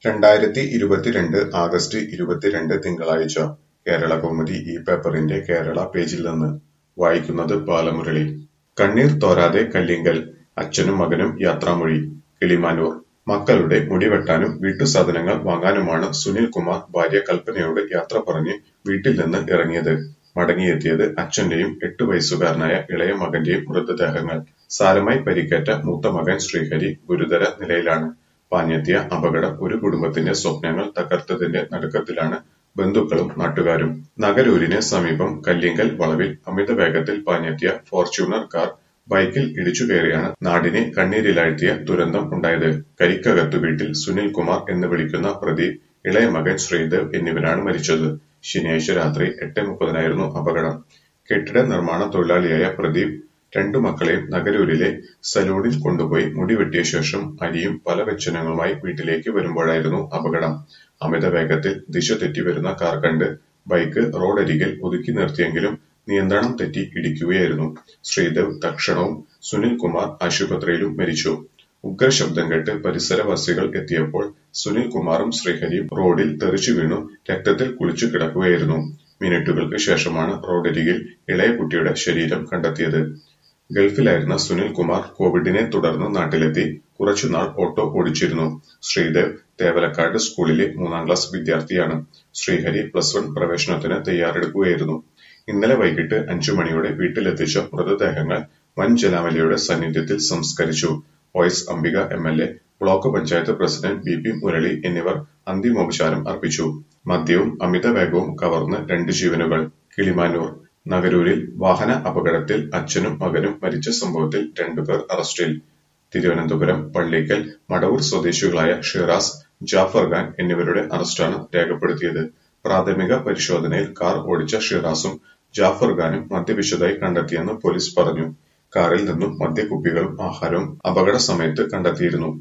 രണ്ടായിരത്തി ഇരുപത്തിരണ്ട് ആഗസ്റ്റ് ഇരുപത്തിരണ്ട് തിങ്കളാഴ്ച കേരളകൗമുദി ഈ പേപ്പറിന്റെ കേരള പേജിൽ നിന്ന് വായിക്കുന്നത് ബാലമുരളി കണ്ണീർ തോരാതെ കല്ലിങ്കൽ അച്ഛനും മകനും യാത്രാമൊഴി കിളിമാനൂർ മക്കളുടെ മുടിവെട്ടാനും വീട്ടുസാധനങ്ങൾ വാങ്ങാനുമാണ് സുനിൽ കുമാർ ഭാര്യ കൽപ്പനയോട് യാത്ര പറഞ്ഞ് വീട്ടിൽ നിന്ന് ഇറങ്ങിയത് മടങ്ങിയെത്തിയത് അച്ഛന്റെയും എട്ടു വയസ്സുകാരനായ ഇളയ മകന്റെയും മൃതദേഹങ്ങൾ സാരമായി പരിക്കേറ്റ മൂത്ത മകൻ ശ്രീഹരി ഗുരുതര നിലയിലാണ് പാഞ്ഞെത്തിയ അപകടം ഒരു കുടുംബത്തിന്റെ സ്വപ്നങ്ങൾ തകർത്തതിന്റെ നടുക്കത്തിലാണ് ബന്ധുക്കളും നാട്ടുകാരും നഗരൂരിന് സമീപം കല്ലിങ്കൽ വളവിൽ അമിത വേഗത്തിൽ പാഞ്ഞെത്തിയ ഫോർച്യൂണർ കാർ ബൈക്കിൽ ഇടിച്ചു കയറിയാണ് നാടിനെ കണ്ണീരിലാഴ്ത്തിയ ദുരന്തം ഉണ്ടായത് കരിക്കകത്തു വീട്ടിൽ സുനിൽ കുമാർ എന്ന് വിളിക്കുന്ന പ്രദീപ് ഇളയ മകൻ ശ്രീദേവ് എന്നിവരാണ് മരിച്ചത് ശനിയാഴ്ച രാത്രി എട്ട് മുപ്പതിനായിരുന്നു അപകടം കെട്ടിട നിർമ്മാണ തൊഴിലാളിയായ പ്രദീപ് രണ്ടു മക്കളെയും നഗരൂരിലെ സലൂണിൽ കൊണ്ടുപോയി മുടി വെട്ടിയ ശേഷം അരിയും പല വ്യഞ്ജനങ്ങളുമായി വീട്ടിലേക്ക് വരുമ്പോഴായിരുന്നു അപകടം അമിത വേഗത്തിൽ ദിശ തെറ്റി വരുന്ന കാർ കണ്ട് ബൈക്ക് റോഡരികിൽ ഒതുക്കി നിർത്തിയെങ്കിലും നിയന്ത്രണം തെറ്റി ഇടിക്കുകയായിരുന്നു ശ്രീദേവ് തക്ഷണവും സുനിൽ കുമാർ ആശുപത്രിയിലും മരിച്ചു ഉഗ്രശബ്ദം കേട്ട് പരിസരവാസികൾ എത്തിയപ്പോൾ സുനിൽ കുമാറും ശ്രീഹരിയും റോഡിൽ തെറിച്ചു വീണു രക്തത്തിൽ കുളിച്ചു കിടക്കുകയായിരുന്നു മിനിറ്റുകൾക്ക് ശേഷമാണ് റോഡരികിൽ ഇളയ കുട്ടിയുടെ ശരീരം കണ്ടെത്തിയത് ഗൾഫിലായിരുന്ന സുനിൽ കുമാർ കോവിഡിനെ തുടർന്ന് നാട്ടിലെത്തി കുറച്ചുനാൾ ഓട്ടോ ഓടിച്ചിരുന്നു ശ്രീദേവ് തേവലക്കാട് സ്കൂളിലെ മൂന്നാം ക്ലാസ് വിദ്യാർത്ഥിയാണ് ശ്രീഹരി പ്ലസ് വൺ പ്രവേശനത്തിന് തയ്യാറെടുക്കുകയായിരുന്നു ഇന്നലെ വൈകിട്ട് അഞ്ചു മണിയോടെ വീട്ടിലെത്തിച്ച മൃതദേഹങ്ങൾ വൻ ജലാവലിയുടെ സാന്നിധ്യത്തിൽ സംസ്കരിച്ചു വൈസ് Ambika M L A block panchayat president B P Murali എന്നിവർ അന്തിമോപചാരം അർപ്പിച്ചു മദ്യവും അമിത വേഗവും കവർന്ന് രണ്ട് ജീവനുകൾ കിളിമാനൂർ നഗരൂരിൽ വാഹന അപകടത്തിൽ അച്ഛനും മകനും മരിച്ച സംഭവത്തിൽ രണ്ടുപേർ അറസ്റ്റിൽ തിരുവനന്തപുരം പള്ളിക്കൽ മടവൂർ സ്വദേശികളായ ഷിറാസ് ജാഫർ ഖാൻ എന്നിവരുടെ അറസ്റ്റാണ് രേഖപ്പെടുത്തിയത് പ്രാഥമിക പരിശോധനയിൽ കാർ ഓടിച്ച ഷിറാസും ജാഫർ ഖാനും മദ്യപിച്ചതായി കണ്ടെത്തിയെന്ന് പോലീസ് പറഞ്ഞു കാറിൽ നിന്നും മദ്യക്കുപ്പികളും ആഹാരവും അപകട സമയത്ത് കണ്ടെത്തിയിരുന്നു